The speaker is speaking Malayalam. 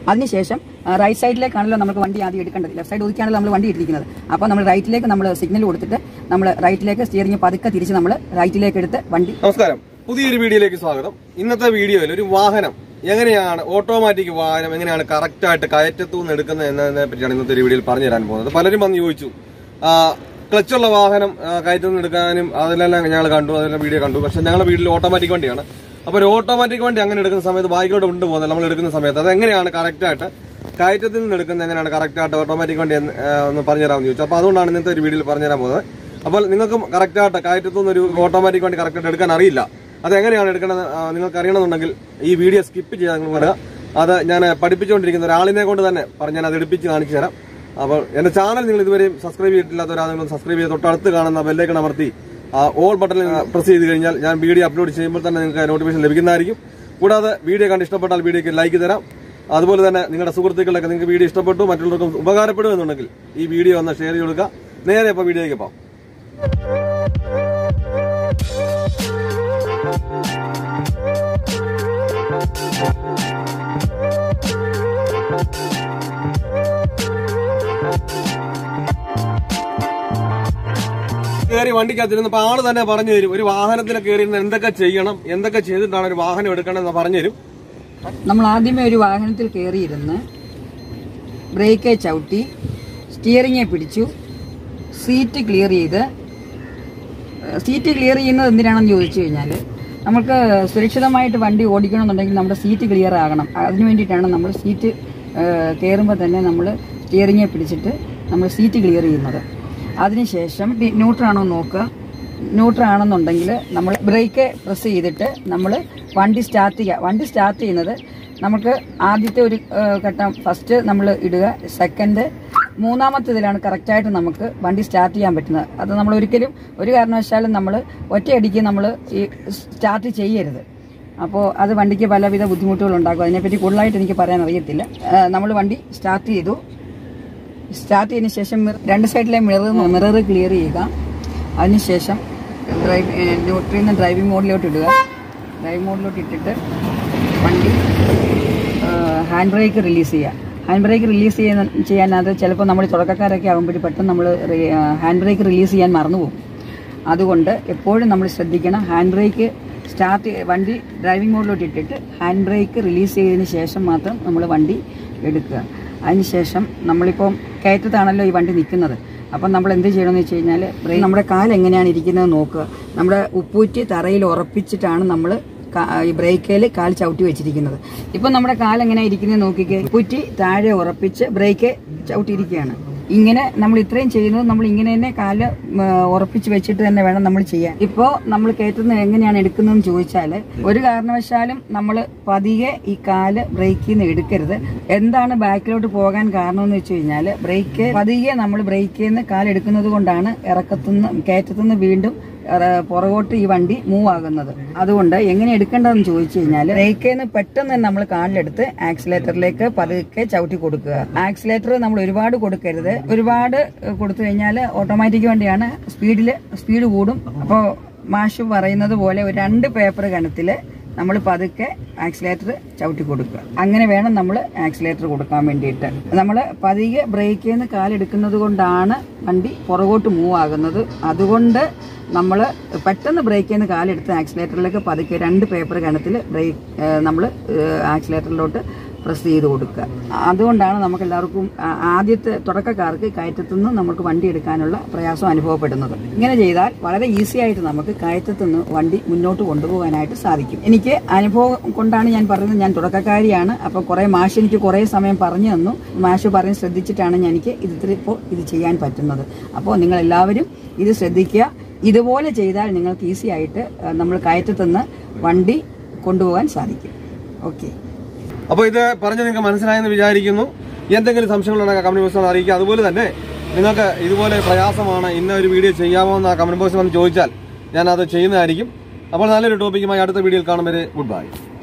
അതിനുശേഷം റൈറ്റ് സൈഡിലേക്കാണല്ലോ നമുക്ക് വണ്ടി ആദ്യം എടുക്കേണ്ടത് ലെഫ്റ്റ് സൈഡ് ഒതുക്കിയാണല്ലോ നമ്മൾ വണ്ടി ഇട്ടിരിക്കുന്നത് അപ്പോൾ നമ്മൾ റൈറ്റിലേക്ക് നമ്മൾ സിഗ്നൽ കൊടുത്തിട്ട് നമ്മൾ റൈറ്റിലേക്ക് സ്റ്റിയറിംഗ് പതുക്കെ തിരിച്ച് നമ്മൾ റൈറ്റിലേക്ക് എടുത്ത് വണ്ടി നമസ്കാരം പുതിയൊരു വീഡിയോയിലേക്ക് സ്വാഗതം ഇന്നത്തെ വീഡിയോയിൽ ഒരു വാഹനം എങ്ങനെയാണ് ഓട്ടോമാറ്റിക് വാഹനം എങ്ങനെയാണ് കറക്റ്റ് ആയിട്ട് കയറ്റത്തു നിന്ന് എടുക്കുന്നത് എന്നതിനെ പറ്റിയാണ് ഇന്നത്തെ ഒരു വീഡിയോയിൽ പറഞ്ഞു തരാൻ പോകുന്നത് പലരും വന്ന് ചോദിച്ചു ആ, ക്ലച്ചുള്ള വാഹനം ആ, കയറ്റത്തു നിന്ന് എടുക്കാനും അതിലെല്ലാം ഞങ്ങൾ കണ്ടു അതെല്ലാം വീഡിയോ കണ്ടു പക്ഷെ ഞങ്ങളുടെ വീട്ടിൽ ഓട്ടോമാറ്റിക് വണ്ടിയാണ് അപ്പോൾ ഒരു ഓട്ടോമാറ്റിക് വണ്ടി അങ്ങനെ എടുക്കുന്ന സമയത്ത് ബാക്കിലോട്ട് കൊണ്ടുപോകുന്നത് നമ്മൾ എടുക്കുന്ന സമയത്ത് അത് എങ്ങനെയാണ് കറക്റ്റ് ആയിട്ട് കയറ്റത്തിൽ നിന്ന് എടുക്കുന്നത് എങ്ങനെയാണ് കറക്റ്റ് ആയിട്ട് ഓട്ടോമാറ്റിക് വണ്ടി എന്ന്, ആ, ഒന്ന് പറഞ്ഞുതരാമെന്ന് ചോദിച്ചു അപ്പോൾ അതുകൊണ്ടാണ് ഇന്നത്തെ ഒരു വീഡിയോയിൽ പറഞ്ഞുതരാൻ പോകുന്നത് അപ്പോൾ നിങ്ങൾക്ക് കറക്റ്റ് ആയിട്ട് കയറ്റത്തു നിന്ന് ഒരു ഓട്ടോമാറ്റിക് വണ്ടി കറക്റ്റ് ആയിട്ട് എടുക്കാൻ അറിയില്ല അത് എങ്ങനെയാണ് എടുക്കേണ്ടത് ആ, നിങ്ങൾക്ക് അറിയണമെന്നുണ്ടെങ്കിൽ ഈ വീഡിയോ സ്കിപ്പ് ചെയ്യാൻ നിങ്ങൾ പറയുക അത് ഞാൻ പഠിപ്പിച്ചുകൊണ്ടിരിക്കുന്ന ഒരാളിനെ കൊണ്ട് തന്നെ പറഞ്ഞ് ഞാൻ അത് എടുപ്പിച്ച് കാണിച്ചു തരാം അപ്പോൾ എന്റെ ചാനൽ നിങ്ങൾ ഇതുവരെയും സബ്സ്ക്രൈബ് ചെയ്തിട്ടില്ലാത്തവരാണെങ്കിൽ സബ്സ്ക്രൈബ് ചെയ്ത് തൊട്ടടുത്ത് കാണുന്ന ബെല്ലൈക്കൺ അമർത്തി ആ ഓൾ ബട്ടണിൽ പ്രസ് ചെയ്ത് കഴിഞ്ഞാൽ ഞാൻ വീഡിയോ അപ്ലോഡ് ചെയ്യുമ്പോൾ തന്നെ നിങ്ങൾക്ക് നോട്ടിഫിക്കേഷൻ ലഭിക്കുന്നതായിരിക്കും കൂടാതെ വീഡിയോ കണ്ട് ഇഷ്ടപ്പെട്ടാൽ വീഡിയോക്ക് ലൈക്ക് തരാം അതുപോലെ തന്നെ നിങ്ങളുടെ സുഹൃത്തുക്കളൊക്കെ നിങ്ങൾക്ക് വീഡിയോ ഇഷ്ടപ്പെട്ടു മറ്റുള്ളവർക്കും ഉപകാരപ്പെടും എന്നുണ്ടെങ്കിൽ ഈ വീഡിയോ ഒന്ന് ഷെയർ ചെയ്ത് കൊടുക്കുക നേരെ ഇപ്പോൾ വീഡിയോയ്ക്ക് പോകാം കയറി വണ്ടിക്കകത്തിരുന്നപ്പോ ആള് തന്നെ പറഞ്ഞു തരും ഒരു വാഹനത്തിൽ കയറി ഇരുന്ന് എന്തൊക്കെ ചെയ്യണം എന്തൊക്കെ ചെയ്തിട്ടാണ് ഒരു വാഹനം എടുക്കണം എന്ന് പറഞ്ഞു തരും നമ്മൾ ആദ്യമേ ഒരു വാഹനത്തിൽ കയറിയിരുന്ന് ബ്രേക്കെ ചവിട്ടി സ്റ്റിയറിങ്ങെ പിടിച്ചു സീറ്റ് ക്ലിയർ ചെയ്ത് ഏഹ് സീറ്റ് ക്ലിയർ ചെയ്യുന്നത് എന്തിനാണെന്ന് ചോദിച്ചു കഴിഞ്ഞാൽ നമുക്ക് സുരക്ഷിതമായിട്ട് വണ്ടി ഓടിക്കണമെന്നുണ്ടെങ്കിൽ നമ്മുടെ സീറ്റ് ക്ലിയർ ആകണം അതിനു വേണ്ടിയിട്ടാണ് നമ്മൾ സീറ്റ് കയറുമ്പോൾ തന്നെ നമ്മൾ സ്റ്റിയറിങ്ങെ പിടിച്ചിട്ട് നമ്മൾ സീറ്റ് ക്ലിയർ ചെയ്യുന്നത് അതിനുശേഷം ന്യൂട്രാണോ നോക്കുക ന്യൂട്രൽ ആണെന്നുണ്ടെങ്കിൽ നമ്മൾ ബ്രേക്ക് പ്രസ് ചെയ്തിട്ട് നമ്മൾ വണ്ടി സ്റ്റാർട്ട് ചെയ്യുക വണ്ടി സ്റ്റാർട്ട് ചെയ്യുന്നത് നമുക്ക് ആദ്യത്തെ ഒരു ഏഹ്, ഘട്ടം ഫസ്റ്റ് നമ്മൾ ഇടുക സെക്കൻഡ് മൂന്നാമത്തേതിലാണ് കറക്റ്റായിട്ട് നമുക്ക് വണ്ടി സ്റ്റാർട്ട് ചെയ്യാൻ പറ്റുന്നത് അത് നമ്മൾ ഒരിക്കലും ഒരു കാരണവശാലും നമ്മൾ ഒറ്റയടിക്ക് നമ്മൾ ഈ സ്റ്റാർട്ട് ചെയ്യരുത് അപ്പോൾ അത് വണ്ടിക്ക് പലവിധ ബുദ്ധിമുട്ടുകളുണ്ടാക്കും അതിനെപ്പറ്റി കൂടുതലായിട്ട് എനിക്ക് പറയാൻ അറിയത്തില്ല നമ്മൾ വണ്ടി സ്റ്റാർട്ട് ചെയ്തു സ്റ്റാർട്ട് ചെയ്തതിന് ശേഷം മിറ- രണ്ട് സൈഡിലെ മിറർ മിറർ ക്ലിയർ ചെയ്യുക അതിനുശേഷം ഡ്രൈവ് ന്യൂട്രിയിൽ നിന്ന് ഡ്രൈവിംഗ് മോഡിലോട്ട് ഇടുക ഡ്രൈവ് മോഡിലോട്ട് ഇട്ടിട്ട് വണ്ടി ഹാൻഡ് ബ്രേക്ക് റിലീസ് ചെയ്യുക ഹാൻഡ് ബ്രേക്ക് റിലീസ് ചെയ്യുന്ന ചെയ്യാനത് ചിലപ്പോൾ നമ്മൾ തുടക്കക്കാരൊക്കെ ആകുമ്പോൾ പെട്ടെന്ന് നമ്മൾ ഹാൻഡ് ബ്രേക്ക് റിലീസ് ചെയ്യാൻ മറന്നുപോകും അതുകൊണ്ട് എപ്പോഴും നമ്മൾ ശ്രദ്ധിക്കണം ഹാൻഡ് ബ്രേക്ക് സ്റ്റാർട്ട് വണ്ടി ഡ്രൈവിംഗ് മോഡിലോട്ട് ഇട്ടിട്ട് ഹാൻഡ് ബ്രേക്ക് റിലീസ് ചെയ്തതിന് ശേഷം മാത്രം നമ്മൾ വണ്ടി എടുക്കുക അതിനുശേഷം നമ്മളിപ്പം കയറ്റത്താണല്ലോ ഈ വണ്ടി നിൽക്കുന്നത് അപ്പം നമ്മൾ എന്ത് ചെയ്യണമെന്ന് വെച്ച് കഴിഞ്ഞാൽ ബ്രേക്ക് നമ്മുടെ കാൽ എങ്ങനെയാണ് ഇരിക്കുന്നത് നോക്കുക നമ്മുടെ ഉപ്പൂറ്റി തറയിൽ ഉറപ്പിച്ചിട്ടാണ് നമ്മൾ ഈ ബ്രേക്കിൽ കാൽ ചവിട്ടി വെച്ചിരിക്കുന്നത് ഇപ്പം നമ്മുടെ കാൽ എങ്ങനെയാണ് ഇരിക്കുന്നത് നോക്കിക്കേ ഉപ്പൂറ്റി താഴെ ഉറപ്പിച്ച് ബ്രേക്ക് ചവിട്ടിയിരിക്കുകയാണ് ഇങ്ങനെ നമ്മൾ ഇത്രയും ചെയ്യുന്നത് നമ്മൾ ഇങ്ങനെ തന്നെ കാല് ഉം, ഉറപ്പിച്ച് വെച്ചിട്ട് തന്നെ വേണം നമ്മൾ ചെയ്യാൻ ഇപ്പോൾ നമ്മൾ കയറ്റുന്നത് എങ്ങനെയാണ് എടുക്കുന്നതെന്ന് ചോദിച്ചാൽ ഒരു കാരണവശാലും നമ്മൾ പതിയെ ഈ കാല് ബ്രേക്കിൽ നിന്ന് എടുക്കരുത് എന്താണ് ബാക്കിലോട്ട് പോകാൻ കാരണം എന്ന് വെച്ച് കഴിഞ്ഞാൽ ബ്രേക്ക് പതിയെ നമ്മൾ ബ്രേക്കിൽ നിന്ന് കാലെടുക്കുന്നത് കൊണ്ടാണ് ഇറക്കത്തുനിന്ന് കയറ്റത്തുനിന്ന് വീണ്ടും ഏഹ് പുറകോട്ട് ഈ വണ്ടി മൂവ് ആകുന്നത് അതുകൊണ്ട് എങ്ങനെ എടുക്കേണ്ടതെന്ന് ചോദിച്ചു കഴിഞ്ഞാൽ ബ്രേക്കിൽ നിന്ന് പെട്ടെന്ന് തന്നെ നമ്മൾ കാലിലെടുത്ത് ആക്സിലേറ്ററിലേക്ക് പതുക്കെ ചവിട്ടി കൊടുക്കുക ആക്സിലേറ്റർ നമ്മൾ ഒരുപാട് കൊടുക്കരുത് ഒരുപാട് ഏഹ് കൊടുത്തു കഴിഞ്ഞാൽ ഓട്ടോമാറ്റിക് വണ്ടിയാണ് സ്പീഡിൽ സ്പീഡ് കൂടും അപ്പോൾ മാഷ് പറയുന്നത് പോലെ ഒരു രണ്ട് പേപ്പർ കണത്തിൽ നമ്മൾ പതുക്കെ ആക്സിലേറ്റർ ചവിട്ടി കൊടുക്കുക അങ്ങനെ വേണം നമ്മൾ ആക്സിലേറ്റർ കൊടുക്കാൻ വേണ്ടിയിട്ട് നമ്മൾ പതിയെ ബ്രേക്കിൽ നിന്ന് കാലെടുക്കുന്നത് കൊണ്ടാണ് വണ്ടി പുറകോട്ട് മൂവ് ആകുന്നത് അതുകൊണ്ട് നമ്മൾ പെട്ടെന്ന് ബ്രേക്കിൽ നിന്ന് കാലെടുത്ത് ആക്സിലേറ്ററിലേക്ക് പതുക്കെ രണ്ട് പേപ്പർ കണത്തിൽ ബ്രേക്ക് നമ്മൾ ആക്സിലേറ്ററിലോട്ട് പ്രസ് ചെയ്ത് കൊടുക്കുക അതുകൊണ്ടാണ് നമുക്ക് എല്ലാവർക്കും ആ, ആദ്യത്തെ തുടക്കക്കാർക്ക് കയറ്റത്തുനിന്ന് നമുക്ക് വണ്ടി എടുക്കാനുള്ള പ്രയാസം അനുഭവപ്പെടുന്നത് ഇങ്ങനെ ചെയ്താൽ വളരെ ഈസി ആയിട്ട് നമുക്ക് കയറ്റത്തുനിന്ന് വണ്ടി മുന്നോട്ട് കൊണ്ടുപോകാനായിട്ട് സാധിക്കും എനിക്ക് അനുഭവം കൊണ്ടാണ് ഞാൻ പറയുന്നത് ഞാൻ തുടക്കക്കാരിയാണ് അപ്പോൾ കുറേ മാഷ് എനിക്ക് കുറേ സമയം പറഞ്ഞു തന്നു മാഷ് പറഞ്ഞ് ശ്രദ്ധിച്ചിട്ടാണ് ഞാൻ എനിക്ക് ഇത് ഇപ്പോൾ ഇത് ചെയ്യാൻ പറ്റുന്നത് അപ്പോൾ നിങ്ങൾ എല്ലാവരും ഇത് ശ്രദ്ധിക്കുക ഇതുപോലെ ചെയ്താൽ നിങ്ങൾക്ക് ഈസി ആയിട്ട് ആ, നമ്മൾ കയറ്റത്തുനിന്ന് വണ്ടി കൊണ്ടുപോകാൻ സാധിക്കും ഓക്കെ അപ്പോൾ ഇത് പറഞ്ഞ് നിങ്ങൾക്ക് മനസ്സിലായെന്ന് വിചാരിക്കുന്നു എന്തെങ്കിലും സംശയങ്ങളുണ്ടെങ്കിൽ കമന്റ് ബോക്സിൽ അറിയിക്കുക അതുപോലെ തന്നെ നിങ്ങൾക്ക് ഇതുപോലെ പ്രയാസമാണ് ഇന്ന ഒരു വീഡിയോ ചെയ്യാമോ എന്ന് കമന്റ് ബോക്സിൽ വന്ന് ചോദിച്ചാൽ ഞാൻ അത് ചെയ്യുന്നതായിരിക്കും അപ്പോൾ നല്ലൊരു ടോപ്പിക്കുമായി അടുത്ത വീഡിയോയിൽ കാണും വരെ ഗുഡ് ബൈ